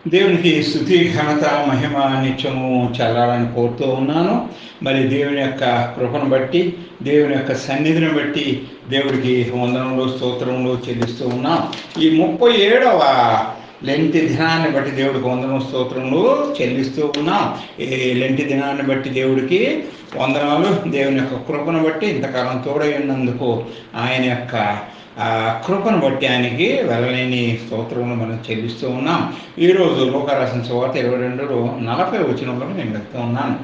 దేవునికి స్థుతి ఘనత మహిమ నిత్యము చల్లాలని కోరుతూ ఉన్నాను మరి దేవుని యొక్క కృపను బట్టి దేవుని యొక్క సన్నిధిని బట్టి దేవుడికి వందనములు స్తోత్రములు చెల్లిస్తూ ఉన్నాం ఈ ముప్పై ఏడవ లెంటి దినాన్ని బట్టి దేవుడికి వందనం స్తోత్రములు చెల్లిస్తూ ఉన్నాం ఈ లెంటి దినాన్ని బట్టి దేవుడికి వందనాలు దేవుని యొక్క కృపను బట్టి ఇంతకాలం తోడై ఉన్నందుకు ఆయన యొక్క ఆ కృపను బట్టి ఆయనకి వెళ్ళలేని స్తోత్రములు మనం చెల్లిస్తూ ఉన్నాం ఈరోజు లోకరాసిన సువార్త ఇరవై రెండులో నలభై వచనంలో నేను వెళ్తూ ఉన్నాను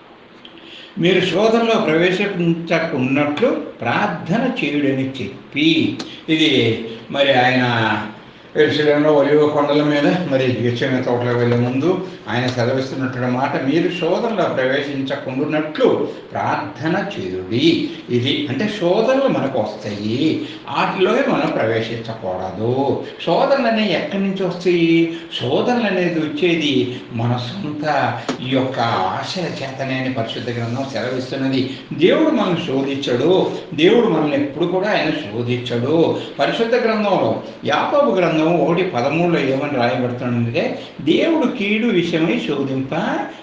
మీరు శోధనలో ప్రవేశించకున్నట్లు ప్రార్థన చేయుడని చెప్పి ఇది మరి ఆయన ఎరుసలంలో ఒలివ కొండల మీద మరి గెచ్చమైన తోటలో వెళ్ళే ముందు ఆయన సెలవిస్తున్నటువంటి మాట మీరు శోధనలో ప్రవేశించకుండాన్నట్లు ప్రార్థన చేయుడి ఇది అంటే శోధనలు మనకు వస్తాయి వాటిలోనే మనం ప్రవేశించకూడదు శోధనలు అనేవి ఎక్కడి నుంచి వస్తాయి శోధనలు అనేది వచ్చేది మన సొంత ఈ యొక్క ఆశల చేతనే అని పరిశుద్ధ గ్రంథం సెలవిస్తున్నది దేవుడు మనల్ని శోధించడు దేవుడు మనల్ని ఎప్పుడు కూడా ఆయన శోధించడు పరిశుద్ధ గ్రంథంలో యాకోబు గ్రంథం ఒకటి పదమూడులో ఏమని రాయబడుతుందంటే దేవుడు కీడు విషయమై శోధింప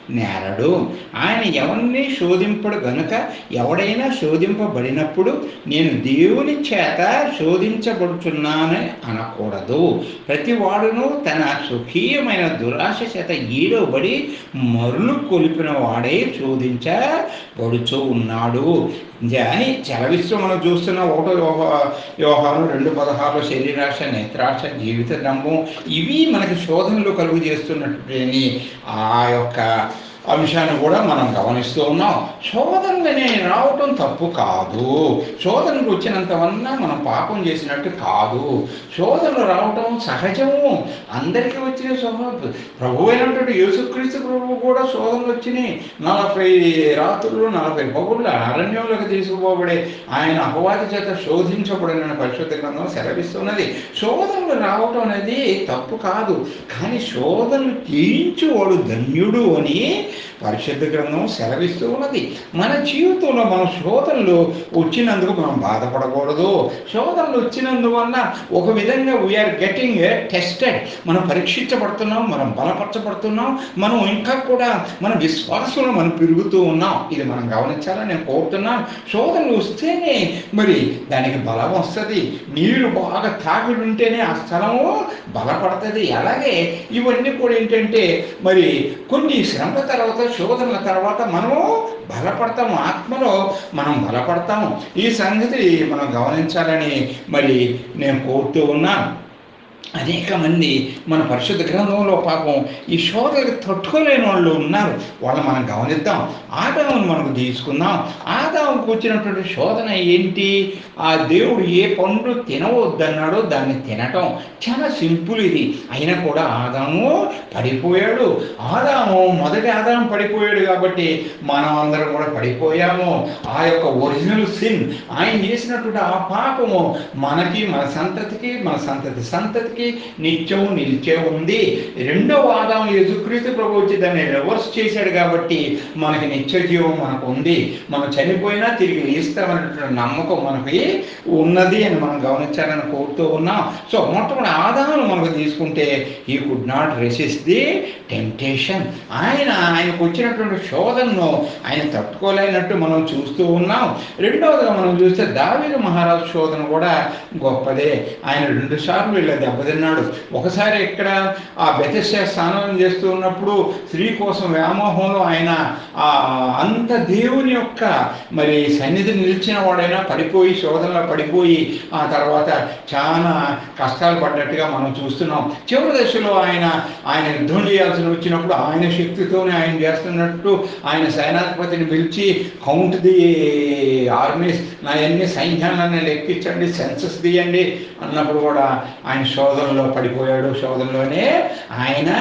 నేరడు ఆయన ఎవరిని శోధింపడు గనుక ఎవడైనా శోధింపబడినప్పుడు నేను దేవుని చేత శోధించబడుచున్నానని అనకూడదు ప్రతి వాడును తన సుఖీయమైన దురాశ చేత ఈడవబడి మరులు కొలిపిన వాడే శోధించబడుచు ఉన్నాడు అని చలవిస్తూ మనం చూస్తున్న ఒకటో వ్యవహ వ్యవహారం రెండు పదహారులో శరీరాశ నేత్రాశ జీవిత దంభం ఇవి మనకి శోధనలు కలుగు చేస్తున్నటువంటి ఆ యొక్క అంశాన్ని కూడా మనం గమనిస్తూ ఉన్నాం శోధనలనే రావటం తప్పు కాదు శోధనకు వచ్చినంతవన్నా మనం పాపం చేసినట్టు కాదు శోధనలు రావటం సహజము అందరికీ వచ్చిన స్వభావం ప్రభు అయినటువంటి యేసుక్రీస్తు ప్రభు కూడా శోధనలు వచ్చినాయి నలభై రాత్రులు నలభై పగుళ్ళు అరణ్యంలోకి తీసుకుపోబడే ఆయన అపవాది చేత శోధించబడిన పరిశుద్ధ గ్రంథం సెలవిస్తున్నది శోధనలు రావటం అనేది తప్పు కాదు కానీ శోధనలు తీయించువాడు ధన్యుడు అని పరిశుద్ధ గ్రంథం సెలవిస్తూ ఉన్నది మన జీవితంలో మన శోధనలు వచ్చినందుకు మనం బాధపడకూడదు శోధనలు వచ్చినందువల్ల ఒక విధంగా వీఆర్ గెటింగ్ టెస్టెడ్ మనం పరీక్షించబడుతున్నాం మనం బలపరచబడుతున్నాం మనం ఇంకా కూడా మన విశ్వాసంలో మనం పెరుగుతూ ఉన్నాం ఇది మనం గమనించాలని నేను కోరుతున్నాను శోధనలు వస్తేనే మరి దానికి బలం వస్తుంది నీరు బాగా తాగి ఉంటేనే ఆ స్థలము బలపడుతుంది అలాగే ఇవన్నీ కూడా ఏంటంటే మరి కొన్ని శ్రమల తర్వాత శోధనల తర్వాత మనము బలపడతాము ఆత్మలో మనం బలపడతాము ఈ సంగతి మనం గమనించాలని మరి నేను కోరుతూ ఉన్నాను అనేక మంది మన పరిశుద్ధ గ్రంథంలో పాపం ఈ శోధనకు తట్టుకోలేని వాళ్ళు ఉన్నారు వాళ్ళు మనం గమనిద్దాం ఆదామును మనకు తీసుకుందాం ఆదాముకు వచ్చినటువంటి శోధన ఏంటి ఆ దేవుడు ఏ పండు తినవద్దన్నాడో దాన్ని తినటం చాలా సింపుల్ ఇది అయినా కూడా ఆదాము పడిపోయాడు ఆదాము మొదటి ఆదాము పడిపోయాడు కాబట్టి మనం అందరం కూడా పడిపోయాము ఆ యొక్క ఒరిజినల్ సిన్ ఆయన చేసినటువంటి ఆ పాపము మనకి మన సంతతికి మన సంతతి సంతతికి నిత్యం నిలిచే ఉంది రెండో ఆదాం యేసుక్రీస్తు ప్రభు వచ్చి దాన్ని రివర్స్ చేశాడు కాబట్టి మనకి నిత్య జీవం మనకు ఉంది మనం చనిపోయినా తిరిగి లేస్తామనేటువంటి నమ్మకం మనకి ఉన్నది అని మనం గమనించాలని కోరుతూ ఉన్నాం సో మొట్టమొదటి ఆదాయం మనకు తీసుకుంటే ఈ could not resist the temptation ఆయన ఆయనకు వచ్చినటువంటి శోధనను ఆయన తట్టుకోలేనట్టు మనం చూస్తూ ఉన్నాం రెండవదిగా మనం చూస్తే దావీదు మహారాజు శోధన కూడా గొప్పదే ఆయన రెండు సార్లు వీళ్ళ దెబ్బతిన్నాడు ఒకసారి ఇక్కడ ఆ బెతస్య స్నానం చేస్తూ ఉన్నప్పుడు స్త్రీ కోసం వ్యామోహంలో ఆయన ఆ అంత దేవుని యొక్క మరి సన్నిధి నిలిచిన వాడైనా పడిపోయి శోధనలో పడిపోయి ఆ తర్వాత చాలా కష్టాలు పడ్డట్టుగా మనం చూస్తున్నాం చివరి దశలో ఆయన ఆయన యుద్ధం చేయాల్సి వచ్చినప్పుడు ఆయన శక్తితోనే ఆయన చేస్తున్నట్టు ఆయన సైనాధిపతిని పిలిచి కౌంట్ ది ఆర్మీస్ నా ఎన్ని సైన్యాలన్నీ లెక్కించండి సెన్సస్ తీయండి అన్నప్పుడు కూడా ఆయన శోధనలో పడిపోయాడు శోధనలోనే ఆయన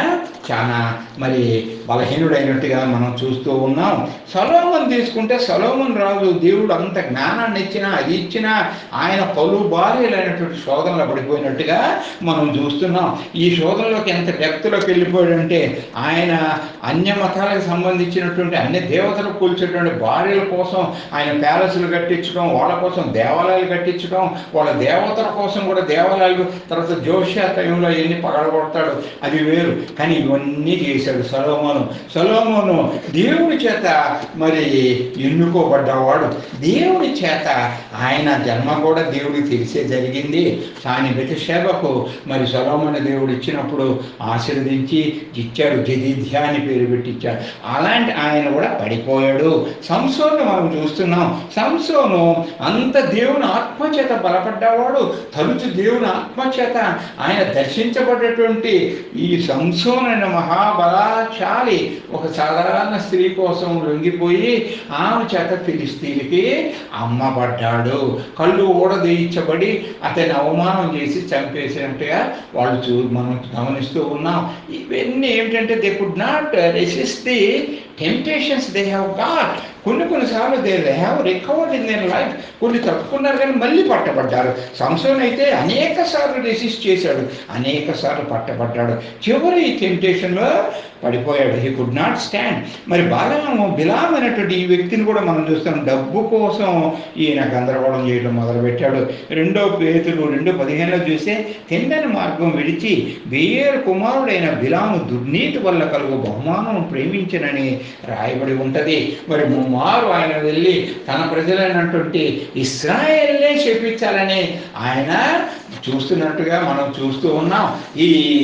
చాలా మరి బలహీనుడైనట్టుగా మనం చూస్తూ ఉన్నాం సలోమన్ తీసుకుంటే సలోమన్ రాజు దేవుడు అంత జ్ఞానాన్ని ఇచ్చినా అది ఇచ్చినా ఆయన పలు భార్యలైనటువంటి శోధనలో పడిపోయినట్టుగా మనం చూస్తున్నాం ఈ శోధనలోకి ఎంత డెప్త్లోకి వెళ్ళిపోయాడంటే ఆయన అన్య మతాలకు సంబంధించినటువంటి అన్ని దేవతలు కూల్చేటువంటి భార్యల కోసం ఆయన ప్యాలెస్లు కట్టించడం వాళ్ళ కోసం దేవాలయాలు కట్టించడం వాళ్ళ దేవతల కోసం కూడా దేవాలయాలు తర్వాత జోషియా టైంలో ఎన్ని పగలగొడతాడు అది వేరు కానీ ఇవన్నీ చేశాడు సలోమోను సలోమోను దేవుని చేత మరి ఎన్నుకోబడ్డవాడు దేవుని చేత ఆయన జన్మ కూడా దేవుడికి తెలిసే జరిగింది కానీ బెతషేబకు మరి సలోమోని దేవుడు ఇచ్చినప్పుడు ఆశీర్వదించి ఇచ్చాడు జదిధ్యా అని పేరు పెట్టించాడు అలాంటి ఆయన కూడా పడిపోయాడు సంసోను మనం చూస్తున్నాం సంసోను అంత దేవుని ఆత్మచేత బలపడ్డవాడు తరచు దేవుని ఆత్మచేత ఆయన దర్శించబడ్డటువంటి ఈ సంసోనైన మహాబలాశాలి ఒక సాధారణ స్త్రీ కోసం లొంగిపోయి ఆమె చేత ఫిలిస్తీన్కి అమ్మబడ్డాడు కళ్ళు ఊడదీయించబడి అతన్ని అవమానం చేసి చంపేసినట్టుగా వాళ్ళు చూ మనం గమనిస్తూ ఉన్నాం ఇవన్నీ ఏమిటంటే they could not resist the temptations they have got కొన్ని కొన్నిసార్లు they have recovered in their life కొన్ని తప్పుకున్నారు కానీ మళ్ళీ పట్టబడ్డారు సంసోన్ అయితే అనేక సార్లు రెసిస్ట్ చేశాడు అనేక సార్లు పట్టబడ్డాడు చివరి ఈ టెంప్టేషన్లో పడిపోయాడు హీ కుడ్ నాట్ స్టాండ్ మరి బాలము బిలాం అనేటువంటి ఈ వ్యక్తిని కూడా మనం చూస్తాం డబ్బు కోసం ఈయన గందరగోళం చేయడం మొదలుపెట్టాడు రెండో పేతులు రెండు పదిహేనులో చూస్తే తిండని మార్గం విడిచి బేయర్ కుమారుడైన బిలాము దుర్నీతి వల్ల కలుగు బహుమానం ప్రేమించనని రాయబడి ఉంటది మరి ముమ్మారు ఆయన వెళ్ళి తన ప్రజలైనటువంటి ఇస్రాయేల్నే చేపించాలని ఆయన చూస్తున్నట్టుగా మనం చూస్తూ ఉన్నాం ఈ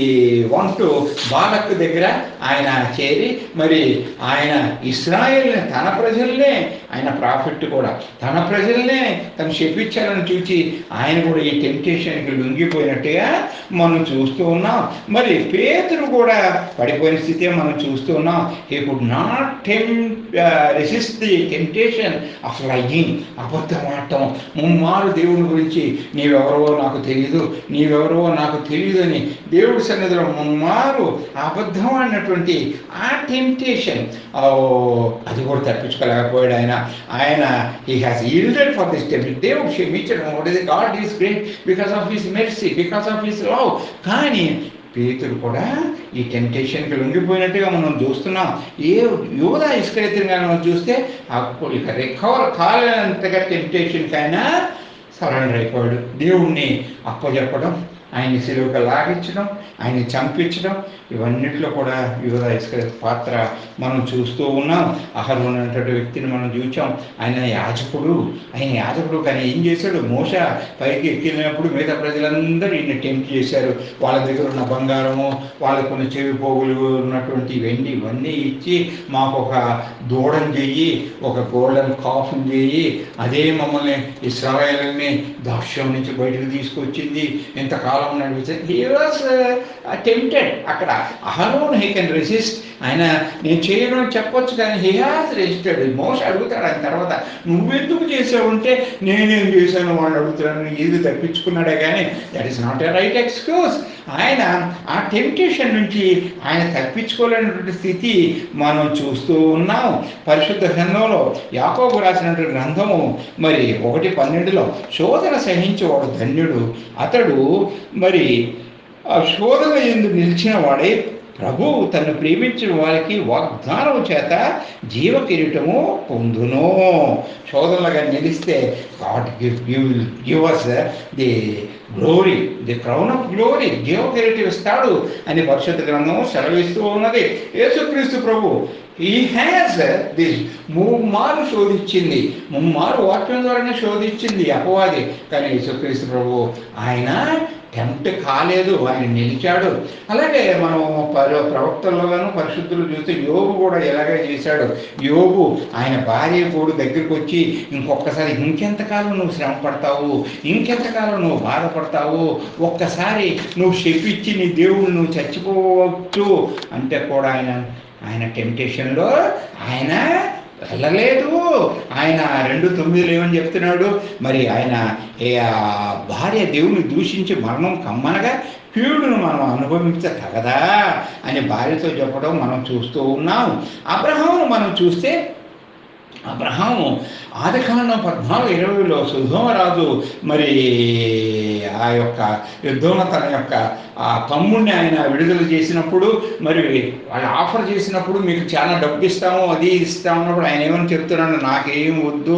వంటు బాలక్ దగ్గర ఆయన చేరి మరి ఆయన ఇస్రాయేల్ని తన ప్రజల్నే ఆయన ప్రాఫిట్ కూడా తన ప్రజల్నే తను చెప్పించాలని చూచి ఆయన కూడా ఈ టెంప్టేషన్కి లొంగిపోయినట్టుగా మనం చూస్తూ ఉన్నాం మరి పేతురు కూడా పడిపోయిన స్థితే మనం చూస్తూ ఉన్నాం he could not tem resist the temptation of lying అబద్ధం ఆడటం ముమ్మారు దేవుని గురించి నీవెవరో నాకు తెలియదు నీవెవరో నాకు తెలియదు అని దేవుడి సన్నిధిలో ముమ్మారు అబద్ధం అన్నటువంటి ఆ టెంప్టేషన్ అది కూడా తప్పించుకోలేకపోయాడు ఆయన ఆయన he has yielded for this tempt దేవుడు క్షమించడం what is God is great because of his mercy because of his love కానీ పేతుడు కూడా ఈ టెంప్టేషన్కి లొంగిపోయినట్టుగా మనం చూస్తున్నాం ఏ యువత ఇస్కరితంగా మనం చూస్తే అప్పుడు ఇక రికవర్ కాలేనంతగా టెంప్టేషన్కి ఆయన సరెండర్ అయిపోయాడు దేవుణ్ణి అప్పచెప్పడం ఆయన్ని సిలువగా లాగించడం ఆయన్ని చంపించడం ఇవన్నిట్లో కూడా యువత ఇసుక పాత్ర మనం చూస్తూ ఉన్నాం అహరోన్ అనేటువంటి వ్యక్తిని మనం చూచాం ఆయన యాజకుడు ఆయన యాజకుడు కానీ ఏం చేశాడు మోస పైకి ఎక్కినప్పుడు మిగతా ప్రజలందరూ ఈయన టెంప్ట్ చేశారు వాళ్ళ దగ్గర ఉన్న బంగారము వాళ్ళకు ఉన్న చెవి పోగులు ఉన్నటువంటి వెండి ఇవన్నీ ఇచ్చి మాకు ఒక దూడం చెయ్యి ఒక గోల్డెన్ కాఫ్ని చెయ్యి అదే మమ్మల్ని ఇస్రాయల్ని దాక్ష్యం నుంచి బయటకు తీసుకొచ్చింది ఇంతకాలం నడిపించింది హీ వాస్ టెంప్టెడ్ అక్కడ అహరోన్ హీ కెన్ రెసిస్ట్ ఆయన నేను చేయడం అని చెప్పొచ్చు కానీ హీ హాజ్ రెజిస్టర్డ్ మోస్ట్ అడుగుతాడు ఆయన తర్వాత నువ్వెందుకు చేసావు అంటే నేనేం చేశాను వాళ్ళు అడుగుతున్నాను ఇది తప్పించుకున్నాడే కానీ that is not a right excuse ఆయన ఆ టెంప్టేషన్ నుంచి ఆయన తప్పించుకోలేనటువంటి స్థితి మనం చూస్తూ ఉన్నాం పరిశుద్ధ గ్రంథంలో యాకోబు రాసినటువంటి గ్రంథము మరి ఒకటి పన్నెండులో శోధన సహించేవాడు ధన్యుడు అతడు మరి ఆ శోధన ఎందు నిలిచిన వాడే ప్రభువు తను ప్రేమించిన వారికి వాగ్దానం చేత జీవ కిరీటము పొందును శోధనలుగా నిలిస్తే God give give give us the glory the crown of glory జీవ కిరీటం ఇస్తాడు అని పరిశుద్ధ గ్రంథం సెలవిస్తూ ఉన్నది యేసుక్రీస్తు ప్రభు ఈ హ్యాస్ దిస్ ముమ్మారు శోధించింది ముమ్మారు వాక్యం ద్వారానే శోధించింది అపవాది కానీ యేసుక్రీస్తు ప్రభు ఆయన టెంప్ట్ కాలేదు ఆయన నిలిచాడు అలాగే మనం పరి ప్రవక్తల్లోగాను పరిశుద్ధులు చూస్తే యోగు కూడా ఎలాగే చేశాడు యోగు ఆయన భార్య కూడా దగ్గరికి వచ్చి ఇంకొకసారి ఇంకెంతకాలం నువ్వు శ్రమ పడతావు ఇంకెంతకాలం నువ్వు బాధపడతావు ఒక్కసారి నువ్వు చెప్పించి నీ దేవుడు నువ్వు చచ్చిపోవచ్చు అంటే కూడా ఆయన ఆయన టెంప్టేషన్లో ఆయన వెళ్ళలేదు ఆయన రెండు తొమ్మిదిలో ఏమని చెప్తున్నాడు మరి ఆయన ఏ ఆ భార్య దేవుని దూషించి మరణం కమ్మనగా కీడును మనం అనుభవించగలదా అని భార్యతో చెప్పడం మనం చూస్తూ ఉన్నాం అబ్రహామును మనం చూస్తే అబ్రహాము ఆదికాండం పద్నాలుగు ఇరవైలో సుధోమరాజు మరి ఆ యొక్క యుద్ధంలో తన యొక్క ఆ తమ్ముడిని ఆయన విడుదల చేసినప్పుడు మరి వాళ్ళు ఆఫర్ చేసినప్పుడు మీకు చాలా డబ్బు ఇస్తాము అది ఇస్తాము అన్నప్పుడు ఆయన ఏమని చెప్తున్నాడు నాకేం వద్దు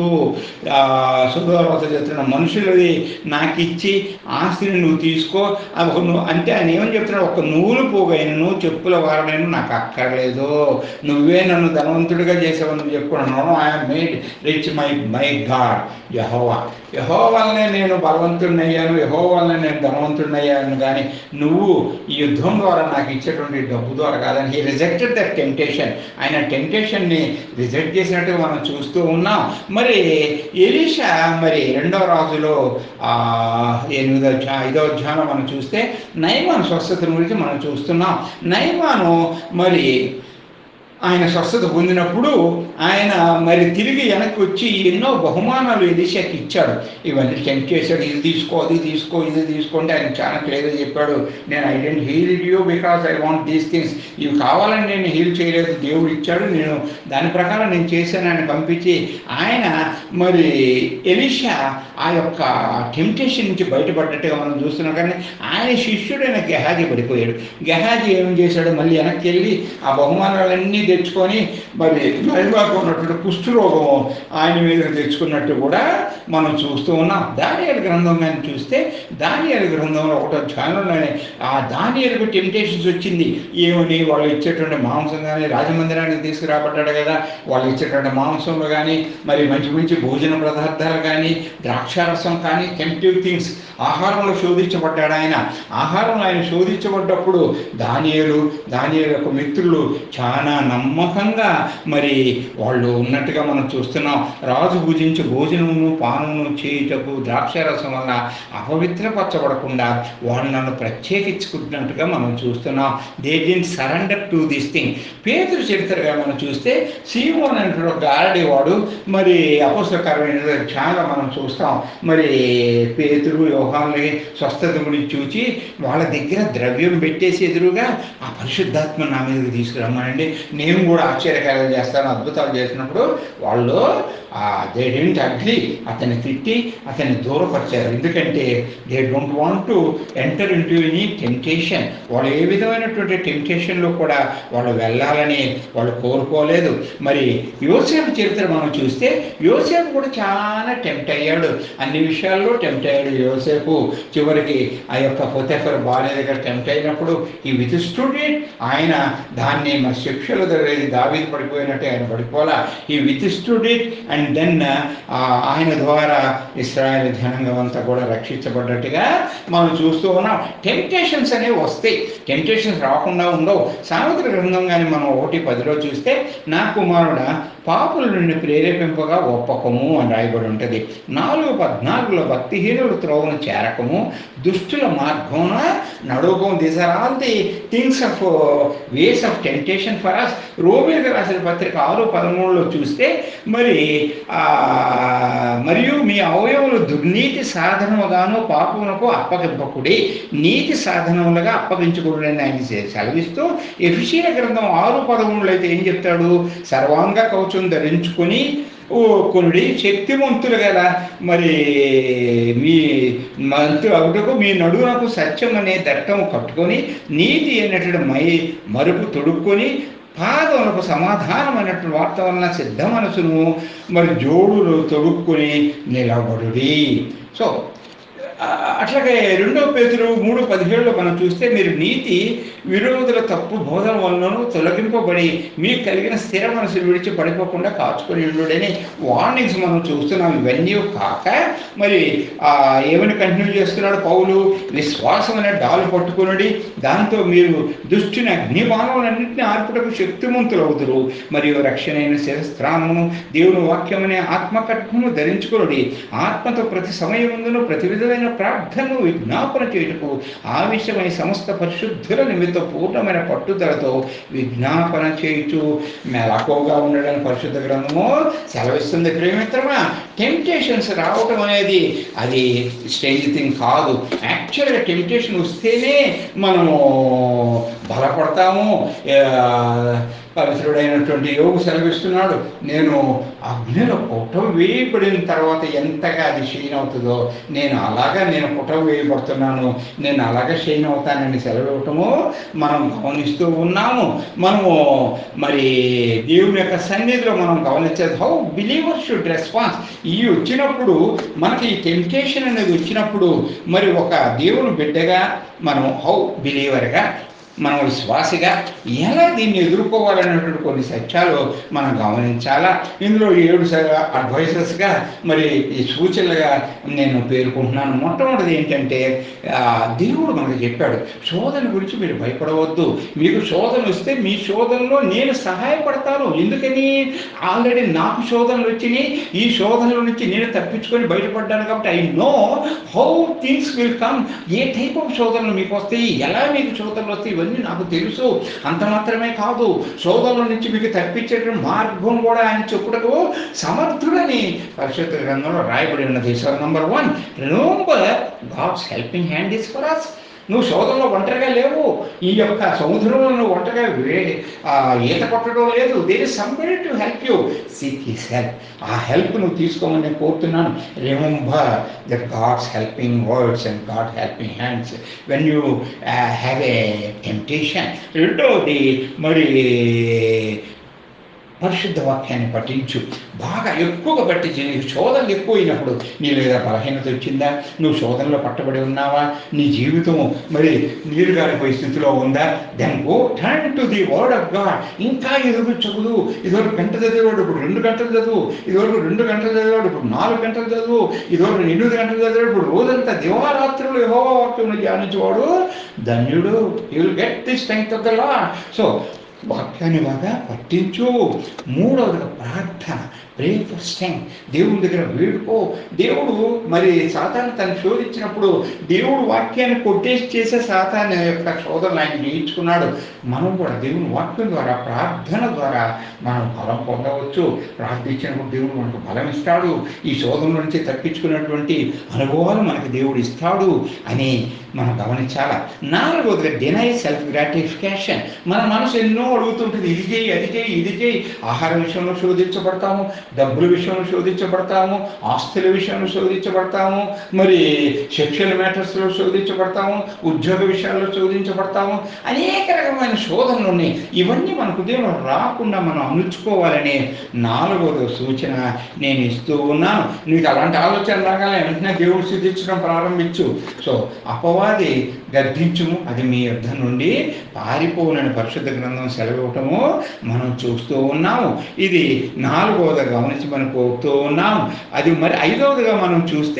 సుధోమరాజు చెప్తున్న మనుషులది నాకు ఇచ్చి ఆస్తిని నువ్వు తీసుకో అది ఒక ను- అంటే ఆయన ఏమని చెప్తున్నాడు ఒక నూలు పోగైనను చెప్పుల వారనైనా నాకు అక్కర్లేదు నువ్వే నన్ను ధనవంతుడిగా చేసావని చెప్పుకున్నాను I'm made rich my my God యహోవా యహో వల్లనే నేను బలవంతుడిని అయ్యాను యహో వల్లనే నేను ధనవంతుడిని అయ్యాను కానీ నువ్వు ఈ యుద్ధం ద్వారా నాకు ఇచ్చేటువంటి డబ్బు ద్వారా కాదని హీ రిజెక్టెడ్ ద టెంప్టేషన్ ఆయన టెంప్టేషన్ని రిజెక్ట్ చేసినట్టుగా మనం చూస్తూ ఉన్నాం మరి ఎలీషా మరి రెండవ రాజులో ఆ, ఎనిమిదో అధ్యా- ఐదో అధ్యాయంలో మనం చూస్తే నైమాన్ స్వస్థత గురించి మనం చూస్తున్నాం నైమాను మరి ఆయన స్వస్థత పొందినప్పుడు ఆయన మరి తిరిగి వెనక్కి వచ్చి ఎన్నో బహుమానాలు ఎలిషాకి ఇచ్చాడు ఇవన్నీ టెంప్ చేశాడు ఇది తీసుకో అది తీసుకో ఇది తీసుకోండి ఆయన చాలా క్లియర్గా చెప్పాడు నేను I didn't heal you because I want these things ఇవి కావాలని నేను హీల్ చేయలేదు దేవుడు ఇచ్చాడు నేను దాని ప్రకారం నేను చేశాను ఆయన పంపించి ఆయన మరి ఎలిషా ఆ యొక్క టెంప్టేషన్ నుంచి బయటపడ్డట్టుగా మనం చూస్తున్నాం కానీ ఆయన శిష్యుడైన గెహాజీ పడిపోయాడు గెహాజీ ఏం చేశాడు మళ్ళీ వెనక్కి వెళ్ళి ఆ బహుమానాలన్నీ తెచ్చుకొని మరి నైవాకు ఉన్నటువంటి కుష్ఠరోగం ఆయన మీద తెచ్చుకున్నట్టు కూడా మనం చూస్తూ ఉన్నాం దానియాల గ్రంథం కానీ చూస్తే దానియాల గ్రంథంలో ఒకటో ఛానల్లోనే ఆ దానియాలకు టెంప్టేషన్స్ వచ్చింది ఏమని వాళ్ళు ఇచ్చేటువంటి మాంసం కానీ రాజమందిరానికి తీసుకురాబడ్డాడు కదా వాళ్ళు ఇచ్చేటువంటి మాంసంలో కానీ మరి మంచి మంచి భోజన పదార్థాలు కానీ ద్రాక్షారసం కానీ టెంప్టివ్ థింగ్స్ ఆహారంలో శోధించబడ్డాడు ఆయన ఆహారంలో ఆయన శోధించబడ్డప్పుడు దానియేలు దానియేలు యొక్క మిత్రులు చాలా నమ్మకంగా మరి వాళ్ళు ఉన్నట్టుగా మనం చూస్తున్నాం రాజు భుజించి భోజనమును పానమును చేయుటకు ద్రాక్షారసం వల్ల అపవిత్రపరచబడకుండా వాళ్ళు నన్ను ప్రత్యేకించుకుంటున్నట్టుగా మనం చూస్తున్నాం they didn't surrender to this thing పేతురు చరిత్రగా మనం చూస్తే సీమోన్ అంటే ఒక గారడేవాడు మరి అపోసకరమైన చాలా మనం చూస్తాం మరి పేతురు యోహాన్ని స్వస్థత గురించి చూచి వాళ్ళ దగ్గర ద్రవ్యం పెట్టేసి ఎదురుగా ఆ పరిశుద్ధాత్మ నా మీదకి తీసుకురమ్మనండి నేను కూడా ఆశ్చర్యకార్యాలు చేస్తాను అద్భుతాలు చేసినప్పుడు వాళ్ళు దే డెంట్ అగ్రి అతన్ని తిట్టి అతన్ని దూరపరిచారు ఎందుకంటే they don't want to enter into any temptation వాళ్ళు ఏ విధమైనటువంటి టెంప్టేషన్లో కూడా వాళ్ళు వెళ్ళాలని వాళ్ళు కోరుకోలేదు మరి యోసేపు చరిత్ర మనం చూస్తే యోసేపు కూడా చాలా టెంప్ట్ అయ్యాడు అన్ని విషయాల్లో టెంప్ట్ అయ్యాడు యోసేపు చివరికి ఆ యొక్క పొతెఫర్ భార్య దగ్గర టెంప్ట్ అయినప్పుడు ఈ విధిష్ఠుడి ఆయన దాన్ని మరి శిక్షలు దావీది పడిపోయినట్టు ఆయన పడిపోలా ఈ విధిష్ఠుడి అండ్ దెన్ ఆయన ద్వారా ఇస్రాయల్ జనాంగం అంతా కూడా రక్షించబడ్డట్టుగా మనం చూస్తూ ఉన్నాం టెంప్టేషన్స్ అనేవి వస్తాయి టెంప్టేషన్స్ రాకుండా ఉండవు సామెతల గ్రంథం కానీ మనం ఒకటి పదిలో చూస్తే నా కుమారుడ పాపుల నుండి ప్రేరేపింపగా ఒప్పకము అని రాయబడి ఉంటుంది నాలుగు పద్నాలుగులో భక్తిహీనుడు త్రోవను చేరకము దుష్టుల మార్గమున నడువకం these are all the things of ways of temptation for us రోమిలకు రాసిన పత్రిక ఆరు పదమూడులో చూస్తే మరి ఆ, మరియు మీ అవయవులు దుర్నీతి సాధనముగాను పాపమునకు అప్పగింపకుడి నీతి సాధనములుగా అప్పగించకూడదని ఆయన సె- సెలవిస్తూ ఎఫిషియన్ గ్రంథం ఆరు పదమూడులో అయితే ఏం చెప్తాడు సర్వాంగ కవచం ధరించుకొని ఓ కొనుడి శక్తివంతులు గల మరి మీ మంతు అవుటకు మీ నడువునకు సత్యం అనే దట్టం కట్టుకొని నీతి అనేటువంటి మై మరుపు తొడుక్కొని పాదములకు సమాధానం అనేటువంటి వార్త వలన సిద్ధ మనసును మరి జోడులు తొడుక్కొని నిలబడుడి సో ఆ, అట్లాగే రెండో పేతులు మూడు పదిహేడులో మనం చూస్తే మీరు నీతి విరోధుల తప్పు బోధన వలనను తొలగింపబడి మీకు కలిగిన స్థిర మనసు విడిచి పడిపోకుండా కాచుకొని ఉండుడని వార్నింగ్స్ మనం చూస్తున్నాం ఇవన్నీ కాక మరి ఆ, ఏమని కంటిన్యూ చేస్తున్నాడు పౌలు విశ్వాసం అనే డాలు పట్టుకునడి దాంతో మీరు దుష్టిని అగ్నిబాణములన్నింటినీ ఆర్పుటకు శక్తిమంతులు అవుతురు మరియు రక్షణైన శిరస్త్రాణమును దేవుని వాక్యమనే ఆత్మకట్మను ధరించుకునుడి ఆత్మతో ప్రతి సమయముందును ప్రతి విధమైన విధమైన ప్రార్థనను విజ్ఞాపన చేయుటకు ఆవిషయమై సమస్త పరిశుద్ధుల నిమిత్తం పూర్ణమైన పట్టుదలతో విజ్ఞాపన చేయుచు మెలకువగా ఉండడానికి పరిశుద్ధ గ్రంథము సెలవిస్తుంది ప్రేమిత్రమా టెంప్టేషన్స్ రావటం అనేది అది స్టేజ్ థింగ్ కాదు యాక్చువల్గా టెంప్టేషన్ వస్తేనే మనము బలపడతాము ఆ, పవిత్రుడైనటువంటి యోగు సెలవిస్తున్నాడు నేను అగ్నిలో పుటం వేయబడిన తర్వాత ఎంతగా అది క్షీణ అవుతుందో నేను అలాగా నేను పుటం వేయబడుతున్నాను నేను అలాగే క్షీణ అవుతానని సెలవివ్వటము మనం గమనిస్తూ ఉన్నాము మనము మరి దేవుని యొక్క సన్నిధిలో మనం గమనించేది హౌ బిలీవర్ షుడ్ రెస్పాన్స్ ఈ వచ్చినప్పుడు మనకి ఈ టెంప్టేషన్ అనేది వచ్చినప్పుడు మరి ఒక దేవుని బిడ్డగా మనం హౌ బిలీవర్గా మనం విశ్వాసిగా ఎలా దీన్ని ఎదుర్కోవాలనేటువంటి కొన్ని సత్యాలు మనం గమనించాలా ఇందులో ఏడు అడ్వైసెస్గా మరి ఈ సూచనలుగా నేను పేర్కొంటున్నాను మొట్టమొదటిది ఏంటంటే ఆ, దేవుడు మనకు చెప్పాడు శోధన గురించి మీరు భయపడవద్దు మీకు శోధన వస్తే మీ శోధనలో నేను సహాయపడతాను ఎందుకని ఆల్రెడీ నాకు శోధనలు వచ్చినాయి ఈ శోధనల నుంచి నేను తప్పించుకొని బయటపడ్డాను కాబట్టి I know how things will come a type of శోధనలు మీకు వస్తాయి ఎలా మీకు శోధనలు వస్తాయి ఇవన్నీ నాకు తెలుసు అంత మాత్రమే కాదు శోధనల నుంచి మీకు తప్పించేటువంటి మార్గం కూడా ఆయన చెప్పుటకు సమర్థుడని పరిశుద్ధ గ్రంథంలో రాయబడి ఉన్నది so number one remember God's helping hand is for us నువ్వు శోధనలో ఒంటరిగా లేవు ఈ యొక్క సముద్రంలో నువ్వు ఒంటరిగా వే ఆ, ఈత కొట్టడం లేదు there is somebody to help you seek his help ఆ హెల్ప్ నువ్వు తీసుకోమని నేను కోరుతున్నాను remember that God's helping words and God helping hands when you have a temptation రెండవది మరి పరిశుద్ధ వాక్యాన్ని పఠించు బాగా ఎక్కువగా పట్టించి నీకు శోధనలు ఎక్కువైనప్పుడు నీ లేదా బలహీనత వచ్చిందా నువ్వు శోధనలో పట్టబడి ఉన్నావా నీ జీవితం మరి నీరు గారిపోయే స్థితిలో ఉందా then go turn to the word of God ఇంకా ఎదుగు చదువు ఇదివరకు గంట చదివాడు ఇప్పుడు రెండు గంటలు చదువు ఇదివరకు రెండు గంటలు చదివాడు ఇప్పుడు నాలుగు గంటలు చదువు ఇదివరకు ఎనిమిది గంటలు చదివాడు ఇప్పుడు రోజంతా దివారాత్రులు యహో వాక్యం ధ్యానించేవాడు ధన్యుడు you will get the strength of the law so వాక్యాన్ని బాగా పట్టించు మూడవదిగా ప్రార్థన ప్రే ఫర్ స్ట్రెంగ్ దేవుని దగ్గర వేడుకో దేవుడు మరి సాతాన్ని తను శోధించినప్పుడు దేవుడు వాక్యాన్ని కొట్టేసి చేసే సాతాన్ని యొక్క శోధనలు ఆయన జయించుకున్నాడు మనం కూడా దేవుని వాక్యం ద్వారా ప్రార్థన ద్వారా మనం బలం పొందవచ్చు ప్రార్థించినప్పుడు దేవుడు మనకు బలం ఇస్తాడు ఈ శోధన నుంచి తప్పించుకున్నటువంటి అనుభవాలు మనకు దేవుడు ఇస్తాడు అని మనం గమనించాలా నాలుగవదిగా డినై సెల్ఫ్ గ్రాటిఫికేషన్ మన మనసు ఎన్నో అడుగుతుంటుంది ఇది చేయి అది చేయి ఇది చేయి ఆహార విషయంలో శోధించబడతాము డబ్బుల విషయంలో శోధించబడతాము ఆస్తుల విషయంలో శోధించబడతాము మరి సెక్షువల్ మ్యాటర్స్లో శోధించబడతాము ఉద్యోగ విషయాల్లో శోధించబడతాము అనేక రకమైన శోధనలు ఉన్నాయి ఇవన్నీ మన హృదయంలో రాకుండా మనం అణుచుకోవాలనే నాలుగవది సూచన నేను ఇస్తూ ఉన్నాను నీకు అలాంటి ఆలోచన రాగానే వెంటనే దేవుడు సిద్ధించడం ప్రారంభించు సో అపవాది గర్ధించుము అది మీ యుద్ధం నుండి పారిపోనని పరిశుద్ధ గ్రంథం సెలవివ్వటము మనం చూస్తూ ఉన్నాము ఇది నాలుగవదిగా గమనించి మనం కోరుతూ ఉన్నాము అది మరి ఐదవదిగా మనం చూస్తే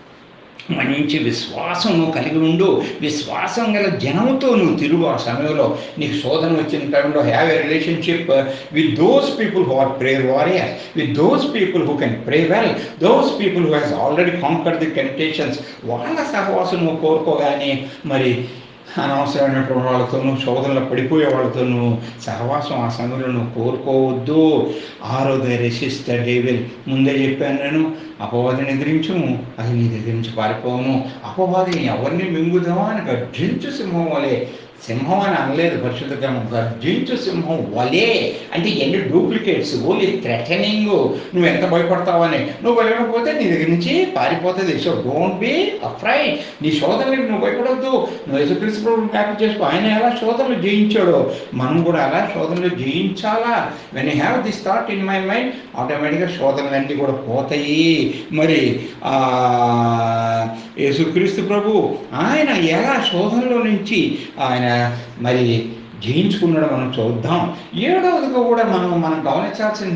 మంచి విశ్వాసం నువ్వు కలిగి ఉండు విశ్వాసం గల జనంతో నువ్వు తిరుగు ఆ సమయంలో నీకు శోధన వచ్చిన టైంలో have a relationship with those people who are prayer warrior with those people who can pray well those people who has already conquer the temptations వాళ్ళ సహవాసం నువ్వు కోరుకోగానే మరి అనవసరమైనటువంటి వాళ్ళతోనూ శోధనలో పడిపోయే వాళ్ళతోనూ సహవాసం ఆ సమయంలో నువ్వు కోరుకోవద్దు ఆరోగ్య రెసిస్ట డేవిల్ ముందే చెప్పాను నేను అపవాదిని ఎదిరించుము అది నీ దగ్గర నుంచి పారిపోవును అపవాదిని ఎవరిని మింగుదామా అని గర్జించు సింహం వలె సింహం అని అనలేదు పరిశుద్ధ గ్రంథం గర్జించు సింహం వలే అంటే ఎన్ని డూప్లికేట్స్ ఓన్లీ థ్రెటనింగ్ నువ్వు ఎంత భయపడతావని నువ్వు భయపడకపోతే నీ దగ్గర నుంచి పారిపోతుంది సో డోంట్ బి అఫ్రైడ్ నీ శోధనలకు నువ్వు భయపడవద్దు నువ్వు యేసుక్రీస్తు ప్రభువుని జ్ఞాపకం చేసుకో ఆయన ఎలా శోధనలు జయించాడో మనం కూడా అలా శోధనలు జయించాలా when you have this thought in my mind ఆటోమేటిక్గా శోధనలన్నీ కూడా పోతాయి మరి ఆ, యేసుక్రీస్తు ప్రభు ఆయన ఎలా శోధనలో నుంచి ఆయన మరి జయించుకున్నాడో మనం చూద్దాం ఏడవదిగా కూడా మనం మనం గమనించాల్సిన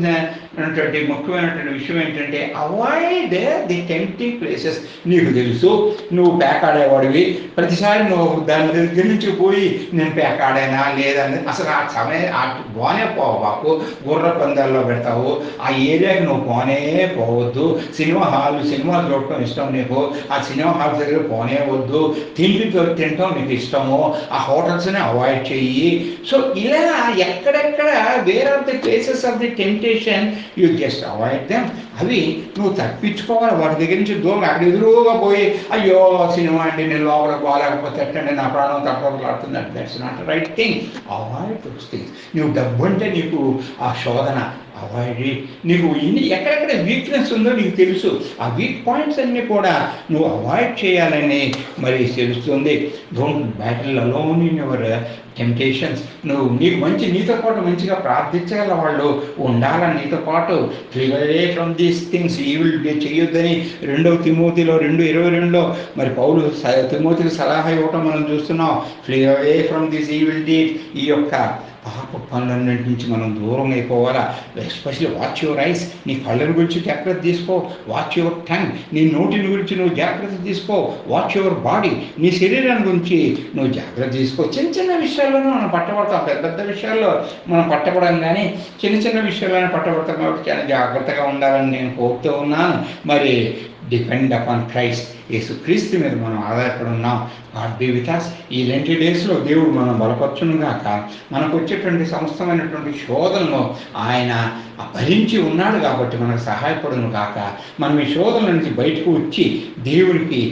ఉన్నటువంటి ముఖ్యమైనటువంటి విషయం ఏంటంటే అవాయిడ్ ది టెంప్టింగ్ ప్లేసెస్ నీకు తెలుసు నువ్వు పేకాడేవాడివి ప్రతిసారి నువ్వు దాని దగ్గర నుంచి పోయి నేను పేకాడానా లేదని అసలు ఆ సమయం ఆ పోనే పోవు బాకు గుర్ర పందాల్లో పెడతావు ఆ ఏరియాకి నువ్వు పోనే పోవద్దు సినిమా హాల్ సినిమాలు చూడటం ఇష్టం నీకు ఆ సినిమా హాల్ దగ్గర పోనే వద్దు తిండి దొరికి తినటం నీకు ఇష్టము ఆ హోటల్స్ని అవాయిడ్ చెయ్యి సో ఇలా ఎక్కడెక్కడ where of the places of the temptation you just avoid them అవి నువ్వు తప్పించుకోవాలి వాటి దగ్గర నుంచి దూరం అక్కడ ఎదురుగా పోయి అయ్యో సినిమా అండి నేను లోపల పోలేకపోతే ఎట్టండి నా ప్రాణం తప్పలాడుతుంది that's not right thing avoid those things నువ్వు డబ్బు అంటే నీకు ఆ శోధన అవాయిడ్ నీకు ఇన్ని ఎక్కడెక్కడ వీక్నెస్ ఉందో నీకు తెలుసు ఆ వీక్ పాయింట్స్ అన్నీ కూడా నువ్వు అవాయిడ్ చేయాలని మరి తెలుస్తుంది don't battle alone in your temptations నువ్వు నీకు మంచి నీతో పాటు మంచిగా ప్రార్థించగల వాళ్ళు ఉండాలని నీతో పాటు free from these things evil చేయొద్దని రెండవ తిమోతిలో రెండు ఇరవై రెండులో మరి పౌలు స- తిమోతికి సలహా ఇవ్వటం మనం చూస్తున్నాం free away from this evil deed ఈ యొక్క పాప పనులన్నింటి నుంచి మనం దూరం అయిపోవాలా ఎస్పెషల్లీ వాచ్ యువర్ ఐస్ నీ కళ్ళని గురించి జాగ్రత్త తీసుకో వాచ్ యువర్ టంగ్ నీ నోటిని గురించి నువ్వు జాగ్రత్త తీసుకో వాచ్ యువర్ బాడీ నీ శరీరాన్ని గురించి నువ్వు జాగ్రత్త తీసుకో చిన్న చిన్న విషయాల్లోనూ మనం పట్టబడతాం పెద్ద పెద్ద విషయాల్లో మనం పట్టబడం కానీ చిన్న చిన్న విషయాల్లోనే పట్టబడతాం కాబట్టి చాలా జాగ్రత్తగా ఉండాలని నేను కోరుతూ ఉన్నాను మరి డిపెండ్ అపాన్ క్రైస్ట్ యేసు క్రీస్తు మీద మనం ఆధారపడి ఉన్నాం గాడ్ బి విత్ us ఈ లెంటి డేస్లో దేవుడు మనం బలపరచును గాక మనకు వచ్చేటువంటి సమస్తమైనటువంటి శోధనలో ఆయన భరించి ఉన్నాడు కాబట్టి మనకు సహాయపడును గాక మనం ఈ శోధన నుంచి బయటకు వచ్చి దేవుడికి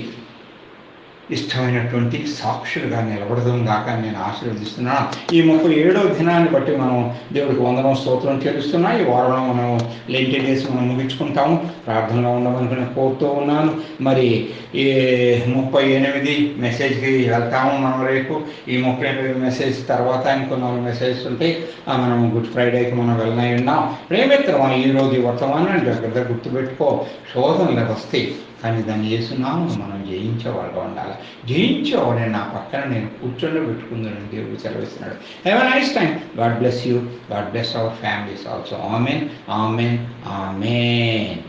ఇష్టమైనటువంటి సాక్షులుగా నిలబడదాం గాక నేను ఆశీర్వదిస్తున్నాను ఈ ముప్పై ఏడవ దినాన్ని బట్టి మనం దేవుడికి వందనం స్తోత్రం చేస్తున్నా ఈ వారంలో మనం లెంటి డేస్ మనం ముగించుకుంటాము ప్రార్థనలో ఉండమని నేను కోరుతూ ఉన్నాను మరి ఈ ముప్పై ఎనిమిది మెసేజ్కి వెళ్తాము మనం రేపు ఈ ముప్పై ఎనిమిది మెసేజ్ తర్వాత ఇంకో నాలుగు మెసేజ్ ఉంటాయి ఆ మనం గుడ్ ఫ్రైడేకి మనం వెళ్ళనై ఉన్నాం ప్రేమిత్రం ఈ రోజు ఈ వర్తమానాన్ని జాగ్రత్తగా గుర్తుపెట్టుకో శోధనలు వస్తాయి కానీ దాన్ని చేస్తున్నాము మనం జయించేవాళ్ళగా ఉండాలి జయించేవాడే నా పక్కన నేను కూర్చొని పెట్టుకుందని దేవుడు సెలవిస్తున్నాడు have nice time God bless you God bless our families also amen amen amen